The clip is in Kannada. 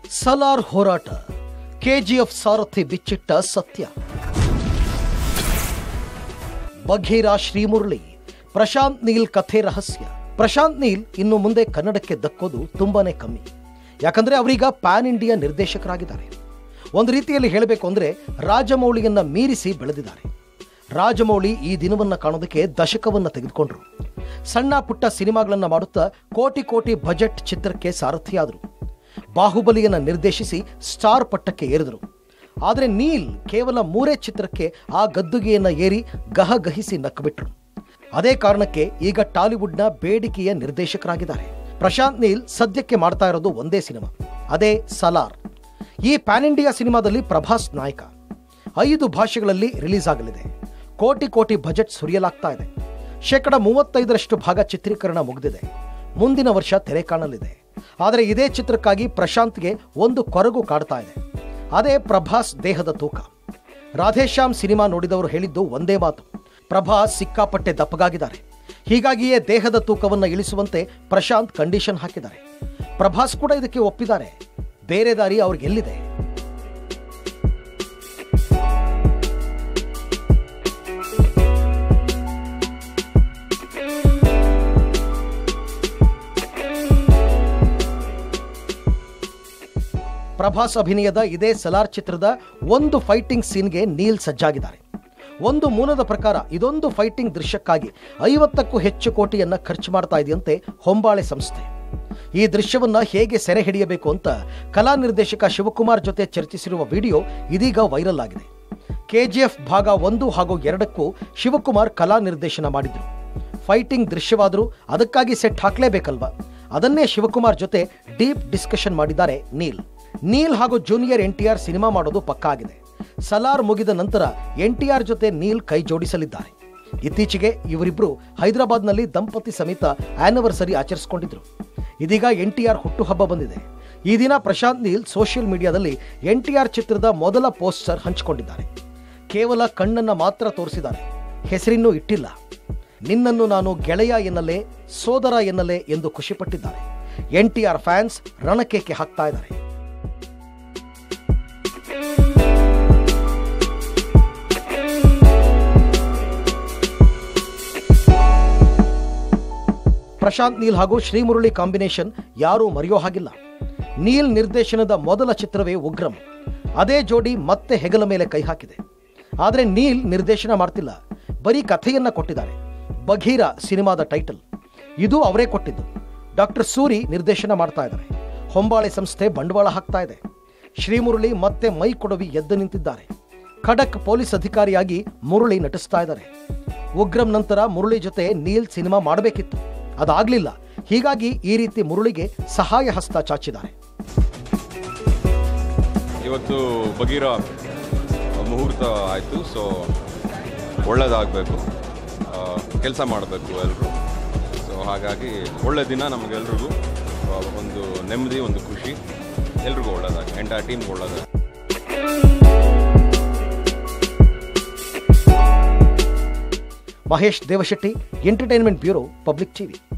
ಸಲಾರ್ ಹೋರಾಟ ಕೆಜಿಎಫ್ ಸಾರಥಿ ಬಿಚ್ಚಿಟ್ಟ ಸತ್ಯ ಬಘೀರ ಶ್ರೀಮುರಳಿ ಪ್ರಶಾಂತ್ ನೀಲ್ ಕಥೆ ರಹಸ್ಯ ಪ್ರಶಾಂತ್ ನೀಲ್ ಇನ್ನು ಮುಂದೆ ಕನ್ನಡಕ್ಕೆ ದಕ್ಕೋದು ತುಂಬಾನೇ ಕಮ್ಮಿ ಯಾಕಂದ್ರೆ ಅವರೀಗ ಪ್ಯಾನ್ ಇಂಡಿಯಾ ನಿರ್ದೇಶಕರಾಗಿದ್ದಾರೆ ಒಂದು ರೀತಿಯಲ್ಲಿ ಹೇಳಬೇಕು ಅಂದ್ರೆ ರಾಜಮೌಳಿಯನ್ನ ಮೀರಿಸಿ ಬೆಳೆದಿದ್ದಾರೆ ರಾಜಮೌಳಿ ಈ ದಿನವನ್ನ ಕಾಣೋದಕ್ಕೆ ದಶಕವನ್ನ ತೆಗೆದುಕೊಂಡ್ರು ಸಣ್ಣ ಪುಟ್ಟ ಸಿನಿಮಾಗಳನ್ನ ಮಾಡುತ್ತಾ ಕೋಟಿ ಕೋಟಿ ಬಜೆಟ್ ಚಿತ್ರಕ್ಕೆ ಸಾರಥಿಯಾದರು ಬಾಹುಬಲಿಯನ್ನ ನಿರ್ದೇಶಿಸಿ ಸ್ಟಾರ್ ಪಟ್ಟಕ್ಕೆ ಏರಿದರು ಆದರೆ ನೀಲ್ ಕೇವಲ ಮೂರೇ ಚಿತ್ರಕ್ಕೆ ಆ ಗದ್ದುಗೆಯನ್ನ ಏರಿ ಗಹಗಹಿಸಿ ನಕ್ಕುಬಿಟ್ರು ಅದೇ ಕಾರಣಕ್ಕೆ ಈಗ ಟಾಲಿವುಡ್ನ ಬೇಡಿಕೆಯ ನಿರ್ದೇಶಕರಾಗಿದ್ದಾರೆ ಪ್ರಶಾಂತ್ ನೀಲ್ ಸದ್ಯಕ್ಕೆ ಮಾಡ್ತಾ ಇರೋದು ಒಂದೇ ಸಿನಿಮಾ ಅದೇ ಸಲಾರ್ ಈ ಪ್ಯಾನ್ ಇಂಡಿಯಾ ಸಿನಿಮಾದಲ್ಲಿ ಪ್ರಭಾಸ್ ನಾಯಕ ಐದು ಭಾಷೆಗಳಲ್ಲಿ ರಿಲೀಸ್ ಆಗಲಿದೆ ಕೋಟಿ ಕೋಟಿ ಬಜೆಟ್ ಸುರಿಯಲಾಗ್ತಾ ಇದೆ ಶೇಕಡ ಮೂವತ್ತೈದರಷ್ಟು ಭಾಗ ಚಿತ್ರೀಕರಣ ಮುಗಿದಿದೆ ಮುಂದಿನ ವರ್ಷ ತೆರೆ ಕಾಣಲಿದೆ ಆದರೆ ಇದೇ ಚಿತ್ರಕ್ಕಾಗಿ ಪ್ರಶಾಂತ್ಗೆ ಒಂದು ಕೊರಗು ಕಾಡ್ತಾ ಇದೆ ಅದೇ ಪ್ರಭಾಸ್ ದೇಹದ ತೂಕ ರಾಧೇಶ್ಯಾಮ್ ಸಿನಿಮಾ ನೋಡಿದವರು ಹೇಳಿದ್ದು ಒಂದೇ ಮಾತು ಪ್ರಭಾಸ್ ಸಿಕ್ಕಾಪಟ್ಟೆ ದಪ್ಪಗಾಗಿದ್ದಾರೆ ಹೀಗಾಗಿಯೇ ದೇಹದ ತೂಕವನ್ನು ಇಳಿಸುವಂತೆ ಪ್ರಶಾಂತ್ ಕಂಡೀಷನ್ ಹಾಕಿದ್ದಾರೆ ಪ್ರಭಾಸ್ ಕೂಡ ಇದಕ್ಕೆ ಒಪ್ಪಿದ್ದಾರೆ ಬೇರೆ ದಾರಿ ಅವ್ರಿಗೆಲ್ಲಿದೆ ಪ್ರಭಾಸ್ ಅಭಿನಯದ ಇದೇ ಸಲಾರ್ ಚಿತ್ರದ ಒಂದು ಫೈಟಿಂಗ್ ಸೀನ್ಗೆ ನೀಲ್ ಸಜ್ಜಾಗಿದ್ದಾರೆ ಒಂದು ಮೂಲದ ಪ್ರಕಾರ ಇದೊಂದು ಫೈಟಿಂಗ್ ದೃಶ್ಯಕ್ಕಾಗಿ ಐವತ್ತಕ್ಕೂ ಹೆಚ್ಚು ಕೋಟಿಯನ್ನ ಖರ್ಚು ಮಾಡ್ತಾ ಇದೆಯಂತೆ ಹೊಂಬಾಳೆ ಸಂಸ್ಥೆ ಈ ದೃಶ್ಯವನ್ನ ಹೇಗೆ ಸೆರೆ ಹಿಡಿಯಬೇಕು ಅಂತ ಕಲಾ ನಿರ್ದೇಶಕ ಶಿವಕುಮಾರ್ ಜೊತೆ ಚರ್ಚಿಸಿರುವ ವಿಡಿಯೋ ಇದೀಗ ವೈರಲ್ ಆಗಿದೆ ಕೆಜಿಎಫ್ ಭಾಗ ಒಂದು ಹಾಗೂ ಎರಡಕ್ಕೂ ಶಿವಕುಮಾರ್ ಕಲಾ ನಿರ್ದೇಶನ ಮಾಡಿದ್ರು ಫೈಟಿಂಗ್ ದೃಶ್ಯವಾದರೂ ಅದಕ್ಕಾಗಿ ಸೆಟ್ ಹಾಕ್ಲೇಬೇಕಲ್ವಾ ಅದನ್ನೇ ಶಿವಕುಮಾರ್ ಜೊತೆ ಡೀಪ್ ಡಿಸ್ಕಷನ್ ಮಾಡಿದ್ದಾರೆ ನೀಲ್ ನೀಲ್ ಹಾಗೂ junior N T R cinema ಮಾಡೋದು ಪಕ್ಕಾ ಆಗಿದೆ ಸಲಾರ್ ಮುಗಿದ ನಂತರ ಎನ್ ಟಿ ಆರ್ ಜೊತೆ ನೀಲ್ ಕೈ ಜೋಡಿಸಲಿದ್ದಾರೆ ಇತ್ತೀಚೆಗೆ ಇವರಿಬ್ರು ಹೈದರಾಬಾದ್ನಲ್ಲಿ ದಂಪತಿ ಸಮೇತ ಆನಿವರ್ಸರಿ ಆಚರಿಸಿಕೊಂಡಿದ್ರು ಇದೀಗ ಎನ್ ಟಿ ಆರ್ ಹುಟ್ಟುಹಬ್ಬ ಬಂದಿದೆ ಈ ದಿನ ಪ್ರಶಾಂತ್ ನೀಲ್ ಸೋಷಿಯಲ್ ಮೀಡಿಯಾದಲ್ಲಿ ಎನ್ ಟಿ ಆರ್ ಚಿತ್ರದ ಮೊದಲ ಪೋಸ್ಟರ್ ಹಂಚಿಕೊಂಡಿದ್ದಾರೆ ಕೇವಲ ಕಣ್ಣನ್ನ ಮಾತ್ರ ತೋರಿಸಿದ್ದಾರೆ ಹೆಸರಿನ್ನೂ ಇಟ್ಟಿಲ್ಲ ನಿನ್ನನ್ನು ನಾನು ಗೆಳೆಯ ಎನ್ನಲೇ ಸೋದರ ಎನ್ನಲೇ ಎಂದು ಖುಷಿಪಟ್ಟಿದ್ದಾರೆ ಎನ್ ಟಿ ಆರ್ ಫ್ಯಾನ್ಸ್ ರಣಕೇಕೆ ಹಾಕ್ತಾ ಇದ್ದಾರೆ ಪ್ರಶಾಂತ್ ನೀಲ್ ಹಾಗೂ ಶ್ರೀಮುರಳಿ ಕಾಂಬಿನೇಷನ್ ಯಾರೂ ಮರೆಯೋ ಹಾಗಿಲ್ಲ ನೀಲ್ ನಿರ್ದೇಶನದ ಮೊದಲ ಚಿತ್ರವೇ ಉಗ್ರಂ ಅದೇ ಜೋಡಿ ಮತ್ತೆ ಹೆಗಲ ಮೇಲೆ ಕೈ ಹಾಕಿದೆ ಆದರೆ ನೀಲ್ ನಿರ್ದೇಶನ ಮಾಡ್ತಿಲ್ಲ ಬರೀ ಕಥೆಯನ್ನ ಕೊಟ್ಟಿದ್ದಾರೆ ಬಘೀರ ಸಿನಿಮಾದ ಟೈಟಲ್ ಇದು ಅವರೇ ಕೊಟ್ಟಿದ್ದು ಡಾಕ್ಟರ್ ಸೂರಿ ನಿರ್ದೇಶನ ಮಾಡ್ತಾ ಇದ್ದಾರೆ ಹೊಂಬಾಳೆ ಸಂಸ್ಥೆ ಬಂಡವಾಳ ಹಾಕ್ತಾ ಇದೆ ಶ್ರೀಮುರಳಿ ಮತ್ತೆ ಮೈ ಕೊಡವಿ ಎದ್ದು ನಿಂತಿದ್ದಾರೆ ಖಡಕ್ ಪೊಲೀಸ್ ಅಧಿಕಾರಿಯಾಗಿ ಮುರಳಿ ನಟಿಸ್ತಾ ಇದ್ದಾರೆ ಉಗ್ರಂ ನಂತರ ಮುರಳಿ ಜೊತೆ ನೀಲ್ ಸಿನಿಮಾ ಮಾಡಬೇಕಿತ್ತು ಅದಾಗ್ಲಿಲ್ಲ ಹೀಗಾಗಿ ಈ ರೀತಿ ಮುರಳಿಗೆ ಸಹಾಯ ಹಸ್ತ ಚಾಚಿದ್ದಾರೆ ಇವತ್ತು ಬಗೀರ ಮುಹೂರ್ತ ಆಯಿತು ಸೊ ಒಳ್ಳೇದಾಗಬೇಕು ಕೆಲಸ ಮಾಡಬೇಕು ಎಲ್ಲರೂ ಸೊ ಹಾಗಾಗಿ ಒಳ್ಳೆ ದಿನ ನಮಗೆಲ್ರಿಗೂ ಆ, ಒಂದು ನೆಮ್ಮದಿ ಒಂದು ಖುಷಿ ಎಲ್ರಿಗೂ ಒಳ್ಳೇದಾಗಿ ಎಂಟೈರ್ ಟೀಮ್ಗೆ ಒಳ್ಳೇದಾಗಿ Mahesh Devashetty entertainment bureau public TV